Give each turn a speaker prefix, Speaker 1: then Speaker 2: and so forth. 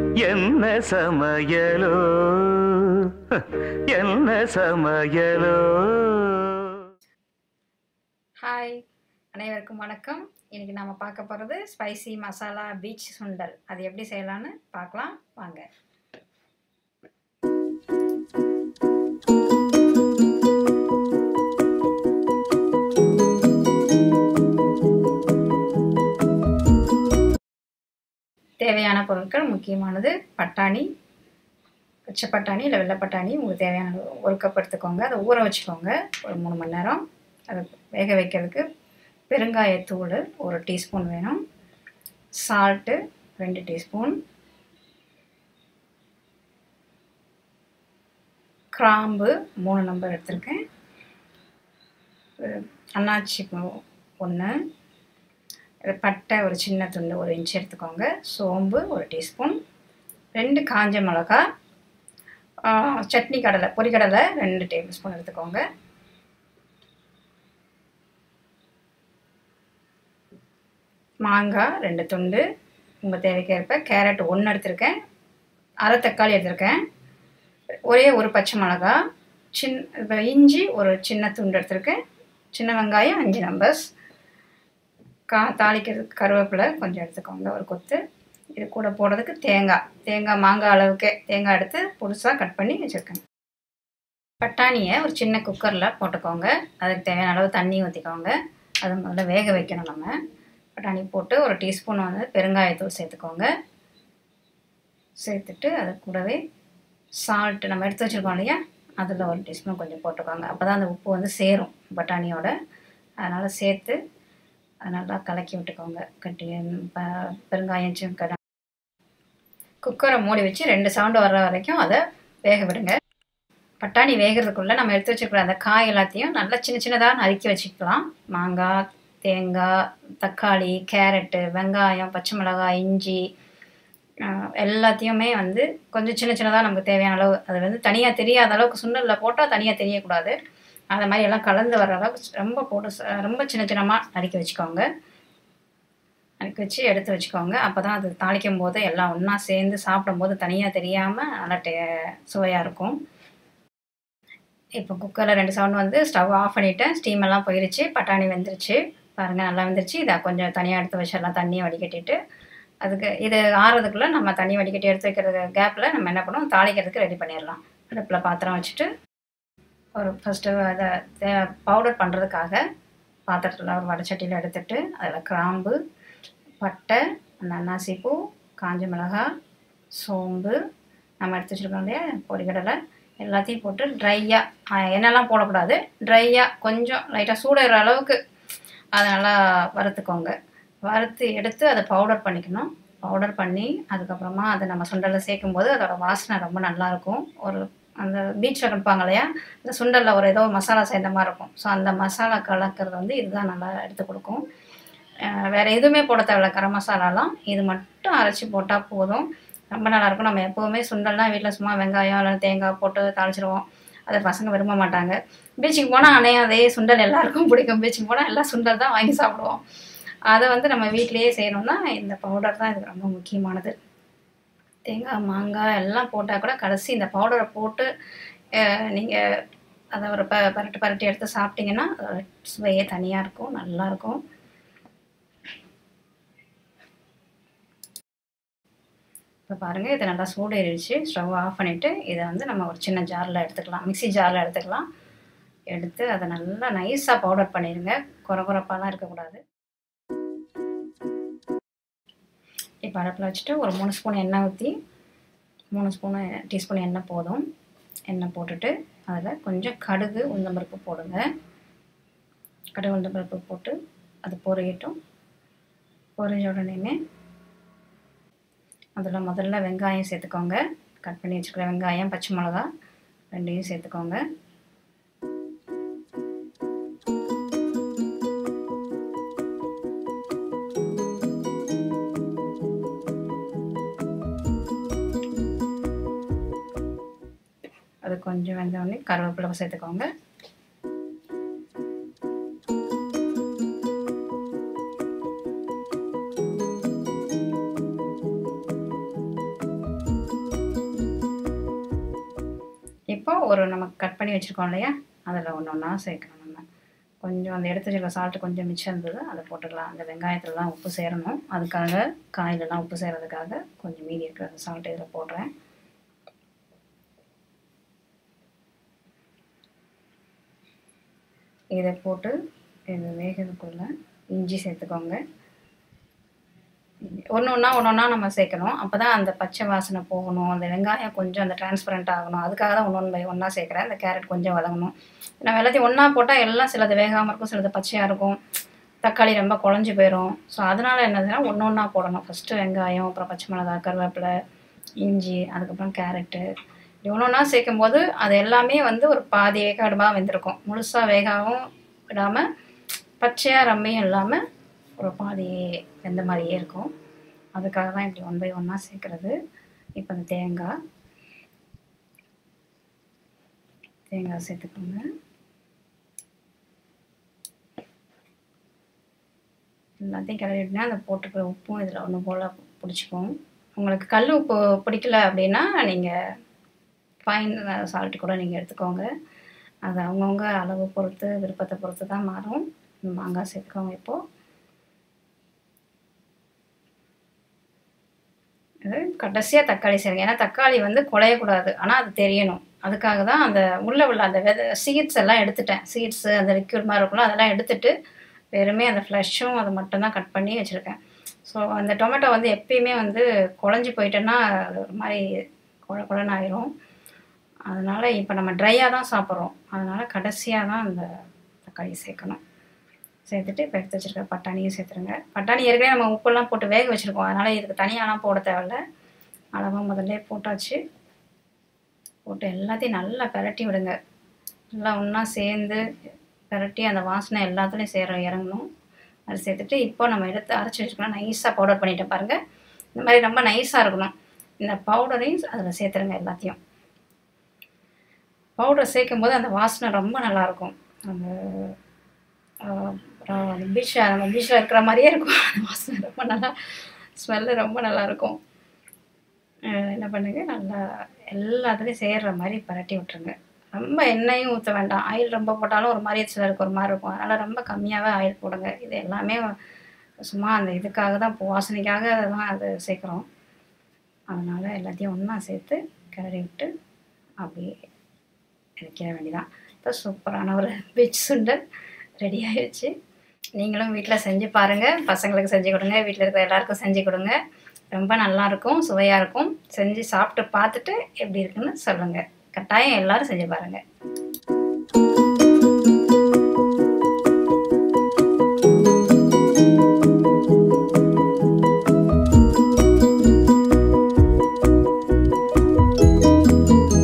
Speaker 1: என்ன சமையலோ என்ன சமையலோ
Speaker 2: ஹாய் அனைவருக்கும் வணக்கம் இன்னைக்கு நாம பார்க்க போகிறது ஸ்பைசி மசாலா பீச் சுண்டல் அது எப்படி செய்யலான்னு பார்க்கலாம் வாங்க தேவையான பொருட்கள் முக்கியமானது பட்டாணி பச்சை பட்டாணி இல்லை வெள்ளை பட்டாணி உங்களுக்கு தேவையான அளவு ஒரு கப் எடுத்துக்கோங்க அதை ஊற வச்சுக்கோங்க ஒரு மூணு மணி நேரம் அதை வேக வைக்கிறதுக்கு பெருங்காயத்தூள் ஒரு டீஸ்பூன் வேணும் சால்ட்டு ரெண்டு டீஸ்பூன் கிராம்பு மூணு நம்பர் எடுத்திருக்கேன் அன்னாச்சி ஒன்று பட்டை ஒரு சின்ன துண்டு ஒரு இன்ச் எடுத்துக்கோங்க சோம்பு ஒரு டீஸ்பூன் ரெண்டு காஞ்ச மிளகா சட்னி கடலை பொரிக்கடலை ரெண்டு டேபிள் ஸ்பூன் எடுத்துக்கோங்க மாங்காய் ரெண்டு துண்டு உங்கள் தேவைக்கேற்ப கேரட் ஒன்று எடுத்திருக்கேன் அரை தக்காளி எடுத்திருக்கேன் ஒரே ஒரு பச்சை மிளகா சின் இப்போ இஞ்சி ஒரு சின்ன துண்டு எடுத்திருக்கேன் சின்ன வெங்காயம் அஞ்சு நம்பர்ஸ் கா தாளிக்கிறதுக்கு கருவேப்பிலை கொஞ்சம் எடுத்துக்கோங்க ஒரு கொத்து இது கூட போடுறதுக்கு தேங்காய் தேங்காய் மாங்காய் அளவுக்கு தேங்காய் எடுத்து புதுசாக கட் பண்ணி வச்சுருக்கேன் பட்டாணியை ஒரு சின்ன குக்கரில் போட்டுக்கோங்க அதுக்கு தேவையான அளவு தண்ணி ஊற்றிக்கோங்க அது முதல்ல வேக வைக்கணும் நம்ம பட்டாணி போட்டு ஒரு டீஸ்பூன் வந்து பெருங்காயத்தூள் சேர்த்துக்கோங்க சேர்த்துட்டு அது கூடவே சால்ட்டு நம்ம எடுத்து வச்சுருக்கோம் இல்லையா அதில் ஒரு டீஸ்பூன் கொஞ்சம் போட்டுக்கோங்க அப்போ தான் அந்த உப்பு வந்து சேரும் பட்டாணியோட அதனால் சேர்த்து அதை நல்லா கலக்கி விட்டுக்கோங்க கட்டி ப பெருங்காயம் கடை குக்கரை மூடி வச்சு ரெண்டு சவுண்டு வர்ற வரைக்கும் அதை வேக விடுங்க பட்டாணி வேகிறதுக்குள்ளே நம்ம எடுத்து வச்சுருக்கிற அந்த காய் எல்லாத்தையும் நல்லா சின்ன சின்னதாக நறுக்கி வச்சுக்கலாம் மாங்காய் தேங்காய் தக்காளி கேரட்டு வெங்காயம் பச்சை மிளகாய் இஞ்சி எல்லாத்தையுமே வந்து கொஞ்சம் சின்ன சின்னதாக நமக்கு தேவையான அளவு அது வந்து தனியாக தெரியாத அளவுக்கு சுண்டலில் போட்டால் தனியாக தெரியக்கூடாது அந்த மாதிரி எல்லாம் கலந்து வர அளவுக்கு ரொம்ப போட்டு ரொம்ப சின்ன சின்னமாக நறுக்கி வச்சுக்கோங்க நறுக்கி வச்சு எடுத்து வச்சுக்கோங்க அப்போ தான் அது தாளிக்கும் போது எல்லாம் ஒன்றா சேர்ந்து சாப்பிடும்போது தனியாக தெரியாமல் நல்லா டே சுவையாக இருக்கும் இப்போ குக்கரில் ரெண்டு சவுண்ட் வந்து ஸ்டவ் ஆஃப் பண்ணிவிட்டேன் ஸ்டீம் எல்லாம் போயிருச்சு பட்டாணி வெந்துருச்சு பாருங்கள் நல்லா வெந்துருச்சு இதை கொஞ்சம் தனியாக எடுத்து வச்சிடலாம் தண்ணியை வடிகட்டிட்டு அதுக்கு இது ஆறுறதுக்குள்ளே நம்ம தண்ணி வடிகட்டி எடுத்து வைக்கிறது கேப்பில் நம்ம என்ன பண்ணுவோம் தாளிக்கிறதுக்கு ரெடி பண்ணிடலாம் அடுப்பில் பாத்திரம் வச்சுட்டு ஒரு ஃபஸ்ட்டு அதை பவுடர் பண்ணுறதுக்காக பாத்திரத்தில் ஒரு வடச்சட்டியில் எடுத்துட்டு அதில் கிராம்பு பட்டை அந்த அன்னாசி பூ காஞ்ச மிளகாய் சோம்பு நம்ம எடுத்து வச்சுருக்கோம் இல்லையா பொரிக்கடலை எல்லாத்தையும் போட்டு ட்ரையாக எண்ணெய்லாம் போடக்கூடாது ட்ரையாக கொஞ்சம் லைட்டாக சூடுற அளவுக்கு அதை நல்லா வறுத்துக்கோங்க வறுத்து எடுத்து அதை பவுடர் பண்ணிக்கணும் பவுடர் பண்ணி அதுக்கப்புறமா அதை நம்ம சுண்டலில் சேர்க்கும் போது அதோட வாசனை ரொம்ப நல்லாயிருக்கும் ஒரு அந்த பீச்சில் கொடுப்பாங்க இல்லையா இந்த சுண்டலில் ஒரு ஏதோ மசாலா சேர்ந்த மாதிரி இருக்கும் ஸோ அந்த மசாலா கலக்கிறது வந்து இதுதான் நல்லா எடுத்து கொடுக்கும் வேறு எதுவுமே போட தேவையில்ல கரம் மசாலாலாம் இது மட்டும் அரைச்சி போட்டால் போதும் ரொம்ப நல்லாயிருக்கும் நம்ம எப்போவுமே சுண்டல்னால் வீட்டில் சும்மா வெங்காயம் இல்லை தேங்காய் போட்டு தாளிச்சிருவோம் அதை பசங்க விரும்ப மாட்டாங்க பீச்சுக்கு போனால் அணைய அதே சுண்டல் எல்லாருக்கும் பிடிக்கும் பீச்சுக்கு போனால் எல்லாம் சுண்டல் தான் வாங்கி சாப்பிடுவோம் அதை வந்து நம்ம வீட்டிலேயே செய்யணும்னா இந்த பவுடர் தான் இதுக்கு ரொம்ப முக்கியமானது தேங்காய் மாங்காய் எல்லாம் போட்டால் கூட கடைசி இந்த பவுடரை போட்டு நீங்கள் அதை ஒரு ப பரட்டு பரட்டி எடுத்து சாப்பிட்டீங்கன்னா அதோட சுவையே தனியாக இருக்கும் நல்லாயிருக்கும் இப்போ பாருங்கள் இதை நல்லா சூடு ஏறிடுச்சு ஸ்டவ் ஆஃப் பண்ணிவிட்டு இதை வந்து நம்ம ஒரு சின்ன ஜாரில் எடுத்துக்கலாம் மிக்சி ஜாரில் எடுத்துக்கலாம் எடுத்து அதை நல்லா நைஸாக பவுடர் பண்ணிடுங்க குறை குறைப்பாலாம் இருக்கக்கூடாது இப்போ அடுப்பில் வச்சுட்டு ஒரு மூணு ஸ்பூன் எண்ணெய் ஊற்றி மூணு ஸ்பூனு டீஸ்பூன் எண்ணெய் போதும் எண்ணெய் போட்டுட்டு அதில் கொஞ்சம் கடுகு உளுந்தம்பருப்பு போடுங்க கடுகு உளுந்தம்பருப்பு போட்டு அது பொரியட்டும் பொரிஞ்ச உடனேமே அதில் முதல்ல வெங்காயம் சேர்த்துக்கோங்க கட் பண்ணி வச்சுக்கிற வெங்காயம் பச்சை மிளகா ரெண்டையும் சேர்த்துக்கோங்க அது கொஞ்சம் வெந்தோடனே கருவேப்பிலை சேர்த்துக்கோங்க ஒரு நம்ம கட் பண்ணி வச்சுருக்கோம் இல்லையா அதில் ஒன்று ஒன்றா சேர்க்கணும் நம்ம கொஞ்சம் அந்த எடுத்து வச்சிருக்க சால்ட்டு கொஞ்சம் மிச்சம் இருந்தது அதை போட்டுக்கலாம் அந்த வெங்காயத்துலலாம் உப்பு சேரணும் அதுக்காக காயிலெல்லாம் உப்பு சேரதுக்காக கொஞ்சம் மீதி இருக்கிற அந்த சால்ட் இதில் போடுறேன் இதை போட்டு இது வேகிறதுக்குள்ள இஞ்சி சேர்த்துக்கோங்க ஒன்று ஒன்றா ஒன்று ஒன்றா நம்ம சேர்க்கணும் அப்போ தான் அந்த பச்சை வாசனை போகணும் அந்த வெங்காயம் கொஞ்சம் அந்த டிரான்ஸ்பரண்ட் ஆகணும் அதுக்காக தான் ஒன்று ஒன்று பை ஒன்றா சேர்க்குறேன் அந்த கேரட் கொஞ்சம் வதங்கணும் நம்ம எல்லாத்தையும் ஒன்றா போட்டால் எல்லாம் சிலது வேகாமல் இருக்கும் சிலது பச்சையாக இருக்கும் தக்காளி ரொம்ப குழஞ்சி போயிடும் ஸோ அதனால் என்னதுன்னா ஒன்று ஒன்றா போடணும் ஃபஸ்ட்டு வெங்காயம் அப்புறம் பச்சை மிளகாய் கருவேப்பிலை இஞ்சி அதுக்கப்புறம் கேரட்டு இப்படி ஒன்று ஒன்றா சேர்க்கும் போது அது எல்லாமே வந்து ஒரு பாதி வேக்காடுமாக வெந்திருக்கும் முழுசாக வேகாவும் விடாமல் பச்சையாக ரம்மையும் இல்லாமல் ஒரு பாதி வெந்த மாதிரியே இருக்கும் அதுக்காக தான் இப்படி ஒன் பை ஒன்னாக சேர்க்குறது இப்போ இந்த தேங்காய் தேங்காய் சேர்த்துக்கோங்க எல்லாத்தையும் கிளறிட்டுனா அந்த போட்டுக்கிற உப்பும் இதில் ஒன்று போல் பிடிச்சிக்கும் உங்களுக்கு கல் உப்பு பிடிக்கல அப்படின்னா நீங்கள் ஃபைன் சால்ட் கூட நீங்கள் எடுத்துக்கோங்க அது அவங்கவுங்க அளவு பொறுத்து விருப்பத்தை பொறுத்து தான் மாறும் மாங்காய் சேர்த்துக்கோங்க இப்போது இது கடைசியாக தக்காளி சேருங்க ஏன்னா தக்காளி வந்து குழையக்கூடாது ஆனால் அது தெரியணும் அதுக்காக தான் அந்த உள்ளே உள்ள அந்த வித சீட்ஸ் எல்லாம் எடுத்துட்டேன் சீட்ஸு அந்த லிக்யூட் மாதிரி இருக்கும்ல அதெல்லாம் எடுத்துட்டு வெறுமே அந்த ஃப்ளஷும் அதை மட்டும்தான் கட் பண்ணி வச்சுருக்கேன் ஸோ அந்த டொமேட்டோ வந்து எப்பயுமே வந்து குழஞ்சி போயிட்டேன்னா அது ஒரு மாதிரி குழ குழன்னு ஆயிரும் அதனால் இப்போ நம்ம ட்ரையாக தான் சாப்பிட்றோம் அதனால் கடைசியாக தான் அந்த தக்காளி சேர்க்கணும் சேர்த்துட்டு இப்போ எடுத்து வச்சுருக்க பட்டாணியும் சேர்த்துருங்க பட்டாணி ஏற்கனவே நம்ம உப்பெல்லாம் போட்டு வேக வச்சுருக்கோம் அதனால் இதுக்கு தனியாலாம் போட தேவையில்ல அளவாக முதல்ல போட்டாச்சு போட்டு எல்லாத்தையும் நல்லா பிரட்டி விடுங்க நல்லா ஒன்றா சேர்ந்து பிரட்டி அந்த வாசனை எல்லாத்துலேயும் சேர இறங்கணும் அது சேர்த்துட்டு இப்போ நம்ம எடுத்து அரைச்சி வச்சுக்கணும் நைஸாக பவுடர் பண்ணிட்டேன் பாருங்கள் இந்த மாதிரி ரொம்ப நைஸாக இருக்கணும் இந்த பவுடரையும் அதில் சேர்த்துருங்க எல்லாத்தையும் பவுடர் சேர்க்கும் போது அந்த வாசனை ரொம்ப நல்லாயிருக்கும் அந்த பீச் நம்ம பீச்சில் இருக்கிற மாதிரியே இருக்கும் அந்த வாசனை ரொம்ப நல்லா ஸ்மெல்லு ரொம்ப நல்லாயிருக்கும் என்ன பண்ணுங்க நல்லா எல்லாத்துலேயும் சேர்கிற மாதிரி பரட்டி விட்ருங்க ரொம்ப எண்ணெயும் ஊற்ற வேண்டாம் ஆயில் ரொம்ப போட்டாலும் ஒரு மாதிரி சிலருக்கு ஒரு மாதிரி இருக்கும் அதனால் ரொம்ப கம்மியாகவே ஆயில் போடுங்க இது எல்லாமே சும்மா அந்த இதுக்காக தான் இப்போ வாசனைக்காக தான் அது சேர்க்குறோம் அதனால் எல்லாத்தையும் ஒன்றா சேர்த்து கிளறி விட்டு அப்படியே இறக்கிற வேண்டியதான் இப்போ சூப்பரான ஒரு பீச் சுண்டல் ரெடி ஆகிடுச்சு நீங்களும் வீட்டில் செஞ்சு பாருங்கள் பசங்களுக்கு செஞ்சு கொடுங்க வீட்டில் இருக்கிற எல்லாருக்கும் செஞ்சு கொடுங்க ரொம்ப நல்லாயிருக்கும் சுவையாக இருக்கும் செஞ்சு சாப்பிட்டு பார்த்துட்டு எப்படி இருக்குன்னு சொல்லுங்கள் கட்டாயம் எல்லோரும் செஞ்சு பாருங்கள்